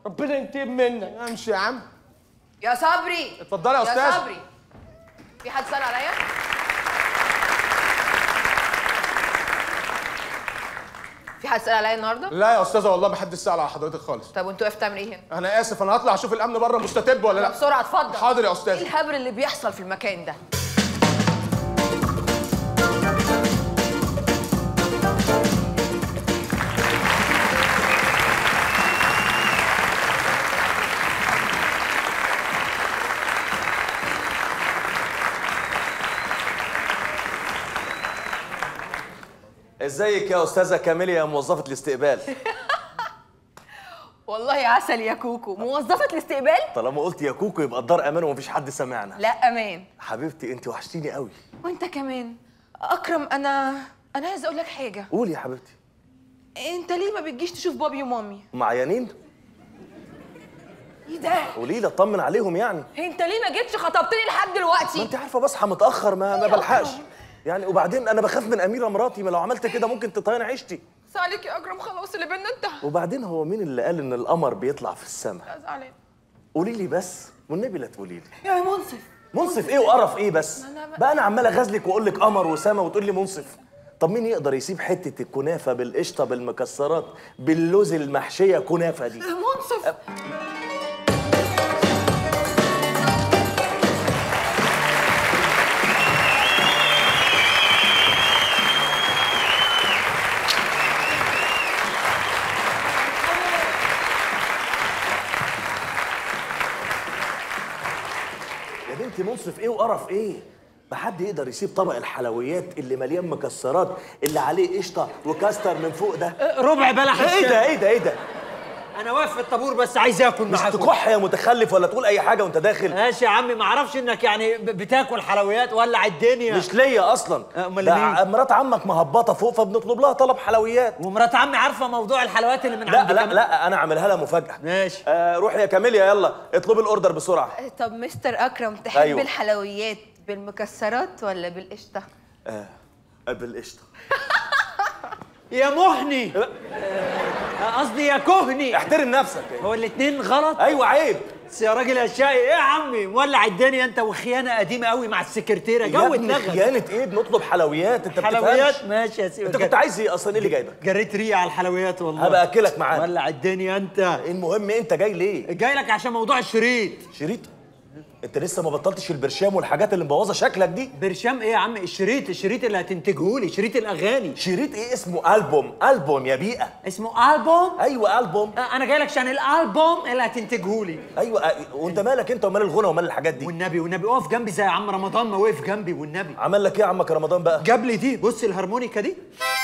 ربنا ينتقم منك امشي يا عم يا صبري اتفضلي يا يا استاذ صبري في حد سأل عليا؟ في حد سأل عليا النهارده؟ لا يا استاذه والله ما حد سال على حضرتك خالص طب وانت واقف تعمل ايه هنا؟ انا اسف انا هطلع اشوف الامن بره مستتب ولا لا بسرعة اتفضل حاضر يا ايه استاذ الهبل اللي بيحصل في المكان ده؟ ازيك يا استاذه كاميليا يا موظفه الاستقبال والله عسل يا كوكو موظفة الاستقبال؟ طالما قلت يا كوكو يبقى الدار امان ومفيش حد سمعنا لا امان حبيبتي انت وحشتيني قوي وانت كمان اكرم انا انا عايز اقول لك حاجة قولي يا حبيبتي انت ليه ما بتجيش تشوف بابي ومامي؟ معيانين ايه ده؟ قولي لي اطمن عليهم يعني انت ليه ما جيتش خطبتني لحد ما دلوقتي؟ انت عارفه بصحى متاخر ما ما بلحقش يعني وبعدين انا بخاف من اميره مراتي ما لو عملت كده ممكن تطير عيشتي بس عليك يا اكرم خلاص اللي بينا انتهى وبعدين هو مين اللي قال ان القمر بيطلع في السماء لا زعلان قولي لي بس والنبي لا تقولي لي يا منصف منصف ايه وقرف ايه بس أنا بقى- بقى انا عمال اغازلك واقول لك قمر وسما وتقول لي منصف طب مين يقدر يسيب حته الكنافه بالقشطه بالمكسرات باللوز المحشيه كنافه دي منصف يا بنتي منصف ايه وقرف ايه ما حد يقدر يسيب طبق الحلويات اللي مليان مكسرات اللي عليه قشطه وكاستر من فوق ده ربع بلح ايه الشاي. ده ايه ده ايه ده انا واقف في الطابور بس عايز اكل مش معاكم تكح يا متخلف ولا تقول اي حاجه وانت داخل ماشي يا عمي ما اعرفش انك يعني ب- بتاكل حلويات ولع الدنيا مش ليا اصلا أمال ده لمين؟ ع- مرات عمك مهبطه فوق فبنطلب لها طلب حلويات ومرات عمي عارفه موضوع الحلويات اللي من لا عندي لا كمان. لا انا عاملها لها مفاجاه ماشي آه روح يا كاميليا يلا اطلبي الاوردر بسرعه طب مستر اكرم تحب أيوة. أيوة. الحلويات بالمكسرات ولا بالقشطه آه بالقشطه يا مهني آه، قصدي يا كهني احترم نفسك هو الاثنين غلط ايوه عيب بس يا راجل يا شاي ايه يا عمي مولع الدنيا انت وخيانه قديمه قوي مع السكرتيره يا جو ابني اتلغى خيانه ايه بنطلب حلويات انت حلويات بتفهمش ماشي يا سيدي انت كنت عايز ايه اصلا ايه اللي جايبك جريت ريقه على الحلويات والله هبقى اكلك معاك ولع الدنيا انت المهم انت جاي ليه جاي لك عشان موضوع الشريط شريط انت لسه ما بطلتش البرشام والحاجات اللي مبوظه شكلك دي برشام ايه يا عم الشريط الشريط اللي هتنتجه لي شريط الاغاني شريط ايه اسمه البوم البوم يا بيئه اسمه البوم ايوه البوم آه، انا جاي لك عشان الالبوم اللي هتنتجه لي ايوه آه، وانت مالك انت ومال الغنى ومال الحاجات دي والنبي والنبي اقف جنبي زي عم رمضان ما وقف جنبي والنبي عمل لك ايه يا عمك رمضان بقى جاب لي دي بص الهارمونيكا دي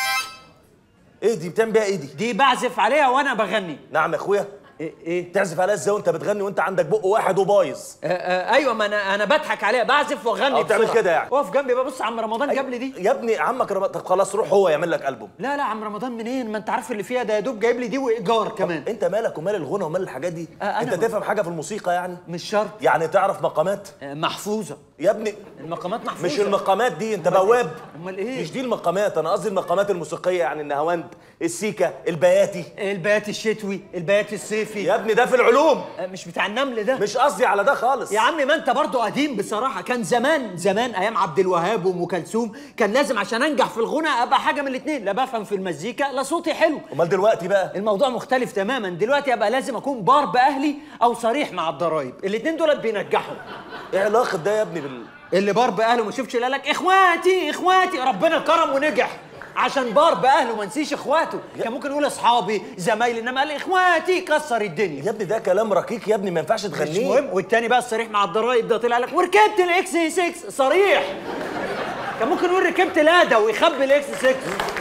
ايه دي بتعمل بيها ايه دي دي بعزف عليها وانا بغني نعم يا اخويا ايه ايه تعزف عليها ازاي وانت بتغني وانت عندك بق واحد وبايظ آه آه ايوه ما انا انا بضحك عليها بعزف واغني اه، بتعمل بسرعة. كده يعني. اقف جنبي بقى بص عم رمضان جاب لي دي يا ابني عمك رمضان طب خلاص روح هو يعمل لك البوم لا لا عم رمضان منين ما انت عارف اللي فيها ده يا دوب جايب لي دي وايجار كمان انت مالك ومال الغنى ومال الحاجات دي اه، انا انت ما- تفهم حاجه في الموسيقى يعني مش شرط يعني تعرف مقامات آه محفوظه يا ابني المقامات محفوظه مش المقامات دي انت بواب امال ايه مش دي المقامات انا قصدي المقامات الموسيقيه يعني النهاوند السيكا البياتي البيات الشتوي البيات الصيفي يا ابني ده في العلوم آه، مش بتاع النمل ده مش قصدي على ده خالص يا عم ما انت برضو قديم بصراحه كان زمان زمان ايام عبد الوهاب وام كلثوم كان لازم عشان انجح في الغنى ابقى حاجه من الاثنين لا بفهم في المزيكا لا صوتي حلو امال دلوقتي بقى الموضوع مختلف تماما دلوقتي ابقى لازم اكون بار باهلي او صريح مع الضرايب الاثنين دول بينجحوا ايه علاقه ده يا ابني بال اللي بار باهله ما شفتش قال لك اخواتي اخواتي ربنا كرم ونجح عشان بار باهله ما نسيش اخواته كان ممكن يقول اصحابي زمايلي انما قال اخواتي كسر الدنيا يا ابني ده كلام رقيق يا ابني ما ينفعش مش تغنيه مهم والتاني بقى الصريح مع الضرايب ده طلع لك وركبت الاكس 6 صريح كان ممكن يقول ركبت لادا ويخبي الاكس 6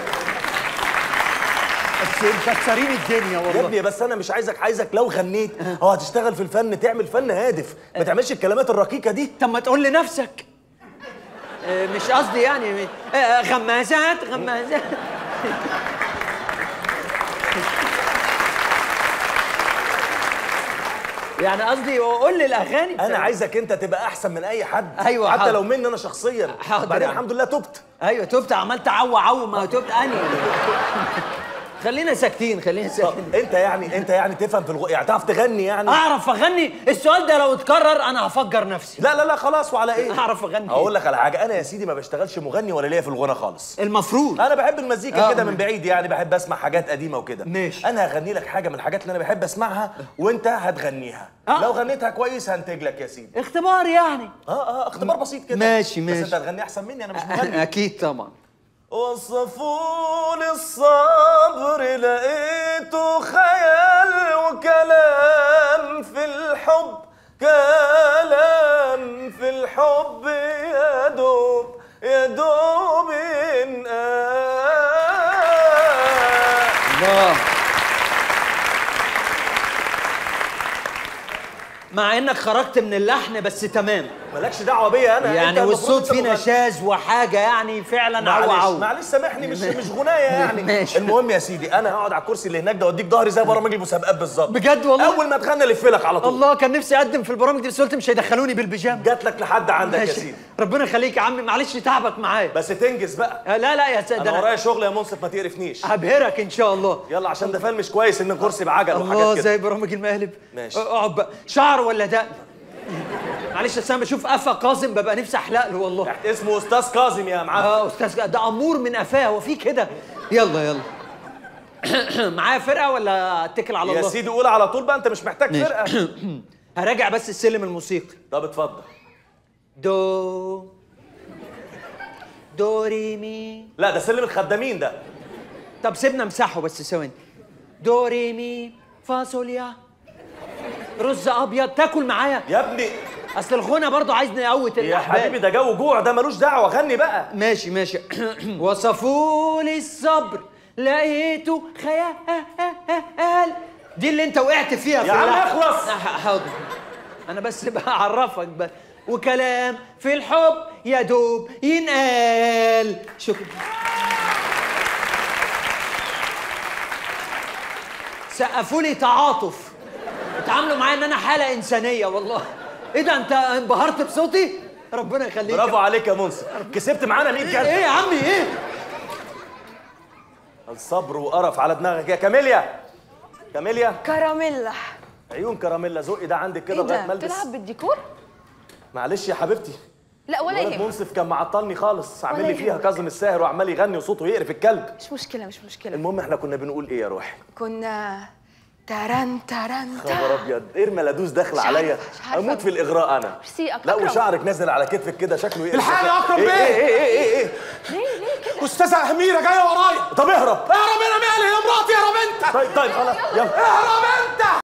بس مكسرين الدنيا يا والله ابني بس انا مش عايزك عايزك لو غنيت او هتشتغل في الفن تعمل فن هادف ما تعملش الكلمات الرقيقه دي طب ما تقول لنفسك آه، مش قصدي يعني آه، غمازات غمازات يعني قصدي قول لي الاغاني انا عايزك انت تبقى احسن من اي حد أيوة، حتى حاضر. لو مني انا شخصيا حاضر بعدين يا عم. الحمد لله تبت ايوه تبت عملت عو عو ما تبت اني خلينا ساكتين خلينا طب ساكتين انت يعني انت يعني تفهم في الغ... يعني تعرف تغني يعني اعرف اغني السؤال ده لو اتكرر انا هفجر نفسي لا لا لا خلاص وعلى ايه اعرف اغني اقول لك على حاجه انا يا سيدي ما بشتغلش مغني ولا ليا في الغنى خالص المفروض انا بحب المزيكا آه. كده من بعيد يعني بحب اسمع حاجات قديمه وكده ماشي. انا هغني لك حاجه من الحاجات اللي انا بحب اسمعها وانت هتغنيها آه. لو غنيتها كويس هنتج لك يا سيدي اختبار يعني اه اه اختبار بسيط كده ماشي، بس ماشي. انت هتغني احسن مني انا مش مغني اكيد طبعا وصفوا لي الصبر لقيته خيال وكلام في الحب كلام في الحب يا دوب يا دوب ينقال الله مع انك خرجت من اللحن بس تمام مالكش دعوه بيا انا يعني أنت المفروض والصوت أنت فيه مغني. نشاز وحاجه يعني فعلا عو معلش عو معلش سامحني مش مش غنايه يعني ماشي. المهم يا سيدي انا هقعد على الكرسي اللي هناك ده واديك ظهري زي برامج المسابقات بالظبط بجد والله؟ اول ما تغني الف لك على طول الله كان نفسي اقدم في البرامج دي بس قلت مش هيدخلوني بالبيجامه جات لك لحد عندك يا ماشي. سيدي ربنا يخليك يا عمي معلش تعبك معايا بس تنجز بقى آه، لا لا يا سيدي انا انا ورايا شغل يا منصف ما تقرفنيش هبهرك ان شاء الله يلا عشان ده فيلم مش كويس ان الكرسي بعجل الله وحاجات كده زي برامج المقالب ماشي. آه، اقعد بقى شعر ولا دقن معلش أصل انا بشوف قفا قاسم ببقى نفسي احلق له والله تحت اسمه استاذ كاظم يا معفن اه استاذ ده امور من قفاه هو في كده يلا يلا معايا فرقه ولا اتكل على يا الله سيدي قول على طول بقى انت مش محتاج ماشي. فرقه هراجع بس السلم الموسيقي طب اتفضل دو دو ري مي لا ده سلم الخدامين ده طب سيبنا امسحه بس ثواني دو ري مي فاصوليا رز ابيض تاكل معايا يا ابني اصل الغنى برضو عايز نقوت يا الاحباب حبيبي ده جو جوع ده ملوش دعوه غني بقى ماشي ماشي وصفوا لي الصبر لقيته خيال دي اللي انت وقعت فيها في يا عم اللحن. اخلص. آه، حاضر انا بس بعرفك بس وكلام في الحب يا دوب ينقال شكرا سقفوا لي تعاطف اتعاملوا معايا ان انا حاله انسانيه والله ايه ده انت انبهرت بصوتي ربنا يخليك برافو عليك يا منصف كسبت معانا 100 ايه جلسه يا عمي ايه الصبر وقرف على دماغك يا كاميليا كاميليا كراميلا عيون كراميلا زقي ده عندك كده ايه لغايه ده ما البس بتلعب بالديكور معلش يا حبيبتي لا ولا الولد يهمك منصف كان معطلني خالص عامل ولا لي فيها يهمك. كاظم الساهر وعمال يغني وصوته يقرف الكلب مش مشكله مش مشكله المهم احنا كنا بنقول ايه يا روحي كنا تران تران خبر ابيض ارمى لدوس داخله مش عارفة- عليا مش عارفة. اموت في الاغراء انا ميرسي، أك- لا أكرم. وشعرك نازل على كتفك كده شكله يقرف الحقني يا أكرم ايه بيه. ايه ايه ايه ايه ليه ليه كده استاذه اميره جايه ورايا طب اهرب اهرب انا مالي يا مراتي اهرب انت طيب طيب خلاص يلا اهرب انت